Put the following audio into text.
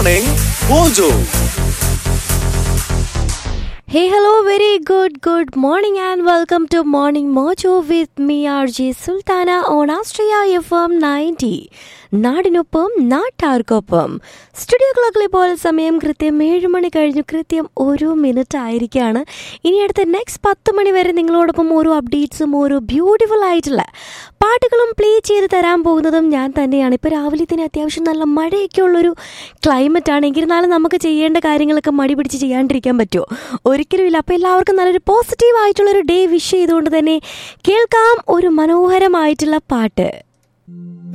Morning Mojo. Hey, hello, very good, good morning, and welcome to Morning Mojo with me, RJ Sultana on Astria FM 90. നാടിനൊപ്പം നാട്ടാർക്കൊപ്പം studio ക്ലോക്കിൽ ഇപ്പോൾ സമയം കൃത്യം ഏഴ് മണി കഴിഞ്ഞു കൃത്യം ഒരു മിനിറ്റ് ആയിരിക്കുകയാണ് ഇനി അടുത്ത നെക്സ്റ്റ് പത്ത് മണി വരെ നിങ്ങളോടൊപ്പം ഓരോ അപ്ഡേറ്റ്സും ഓരോ ബ്യൂട്ടിഫുൾ ആയിട്ടുള്ള പാട്ടുകളും പ്ലേ ചെയ്ത് തരാൻ പോകുന്നതും ഞാൻ തന്നെയാണ് ഇപ്പോൾ രാവിലെ തന്നെ അത്യാവശ്യം നല്ല മഴയൊക്കെ ഉള്ളൊരു ക്ലൈമറ്റ് ആണ് എന്നിരുന്നാലും നമുക്ക് ചെയ്യേണ്ട കാര്യങ്ങളൊക്കെ മടി പിടിച്ച് ചെയ്യാണ്ടിരിക്കാൻ പറ്റുമോ ഒരിക്കലും ഇല്ല അപ്പോൾ എല്ലാവർക്കും നല്ലൊരു പോസിറ്റീവ് ആയിട്ടുള്ളൊരു ഡേ വിഷ് ചെയ്തുകൊണ്ട് തന്നെ കേൾക്കാം ഒരു മനോഹരമായിട്ടുള്ള പാട്ട്